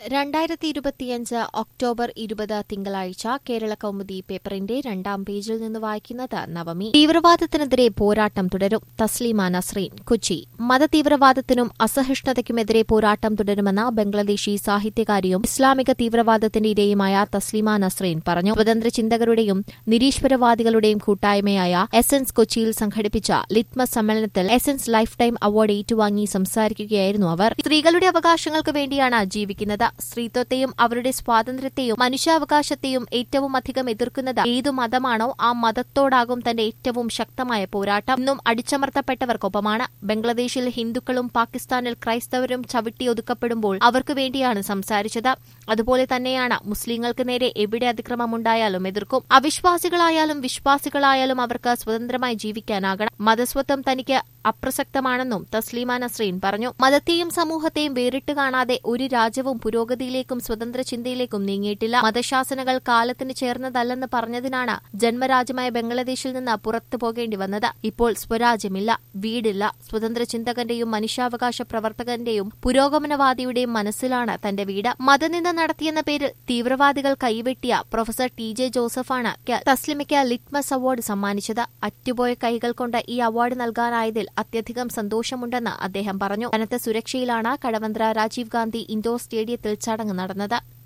രണ്ടായിരത്തി ഇരുപത്തിയഞ്ച് ഒക്ടോബർ ഇരുപത് തിങ്കളാഴ്ച കേരള കൗമുദി പേപ്പറിന്റെ രണ്ടാം പേജിൽ നിന്ന് വായിക്കുന്നത് നവമി തീവ്രവാദത്തിനെതിരെ പോരാട്ടം തുടരും തസ്ലീമ നസ്രീൻ കൊച്ചി മതതീവ്രവാദത്തിനും അസഹിഷ്ണുതയ്ക്കുമെതിരെ പോരാട്ടം തുടരുമെന്ന് ബംഗ്ലാദേശി സാഹിത്യകാരിയും ഇസ്ലാമിക തീവ്രവാദത്തിന്റെ ഇരയുമായ തസ്ലീമ നസ്രീൻ പറഞ്ഞു സ്വതന്ത്ര ചിന്തകരുടെയും നിരീശ്വരവാദികളുടെയും കൂട്ടായ്മയായ എസൻസ് കൊച്ചിയിൽ സംഘടിപ്പിച്ച ലിറ്റ്മസ് സമ്മേളനത്തിൽ എസൻസ് ലൈഫ് ടൈം അവാർഡ് ഏറ്റുവാങ്ങി സംസാരിക്കുകയായിരുന്നു അവർ സ്ത്രീകളുടെ അവകാശങ്ങൾക്ക് വേണ്ടിയാണ് ജീവിക്കുന്നത് സ്ത്രീത്വത്തെയും അവരുടെ സ്വാതന്ത്ര്യത്തെയും മനുഷ്യാവകാശത്തെയും ഏറ്റവും അധികം എതിർക്കുന്നത് ഏതു മതമാണോ ആ മതത്തോടാകും തന്റെ ഏറ്റവും ശക്തമായ പോരാട്ടം ഇന്നും അടിച്ചമർത്തപ്പെട്ടവർക്കൊപ്പമാണ് ബംഗ്ലാദേശിൽ ഹിന്ദുക്കളും പാകിസ്ഥാനിൽ ക്രൈസ്തവരും ചവിട്ടിയൊതുക്കപ്പെടുമ്പോൾ അവർക്ക് വേണ്ടിയാണ് സംസാരിച്ചത് അതുപോലെ തന്നെയാണ് മുസ്ലിങ്ങൾക്ക് നേരെ എവിടെ അതിക്രമമുണ്ടായാലും എതിർക്കും അവിശ്വാസികളായാലും വിശ്വാസികളായാലും അവർക്ക് സ്വതന്ത്രമായി ജീവിക്കാനാകണം മതസ്വത്വം തനിക്ക് അപ്രസക്തമാണെന്നും തസ്ലീമ നസ്രീൻ പറഞ്ഞു മതത്തെയും സമൂഹത്തെയും വേറിട്ട് കാണാതെ ഒരു രാജ്യവും പുരോഗതിയിലേക്കും സ്വതന്ത്ര ചിന്തയിലേക്കും നീങ്ങിയിട്ടില്ല മതശാസനകൾ കാലത്തിന് ചേർന്നതല്ലെന്ന് പറഞ്ഞതിനാണ് ജന്മരാജ്യമായ ബംഗ്ലാദേശിൽ നിന്ന് പുറത്തു പോകേണ്ടി വന്നത് ഇപ്പോൾ സ്വരാജ്യമില്ല വീടില്ല സ്വതന്ത്ര ചിന്തകന്റെയും മനുഷ്യാവകാശ പ്രവർത്തകന്റെയും പുരോഗമനവാദിയുടെയും മനസ്സിലാണ് തന്റെ വീട് മതനിന്ദ നടത്തിയെന്ന പേരിൽ തീവ്രവാദികൾ കൈവെട്ടിയ പ്രൊഫസർ ടി ജെ ജോസഫാണ് തസ്ലിമയ്ക്ക് ലിറ്റ്മസ് അവാർഡ് സമ്മാനിച്ചത് അറ്റുപോയ കൈകൾ കൊണ്ട് ഈ അവാർഡ് നൽകാനായതിൽ അത്യധികം സന്തോഷമുണ്ടെന്ന് അദ്ദേഹം പറഞ്ഞു കനത്ത സുരക്ഷയിലാണ് കടവന്ത്ര രാജീവ് ഗാന്ധി ഇൻഡോർ സ്റ്റേഡിയത്തിൽ ചടങ്ങ് നടന്നത്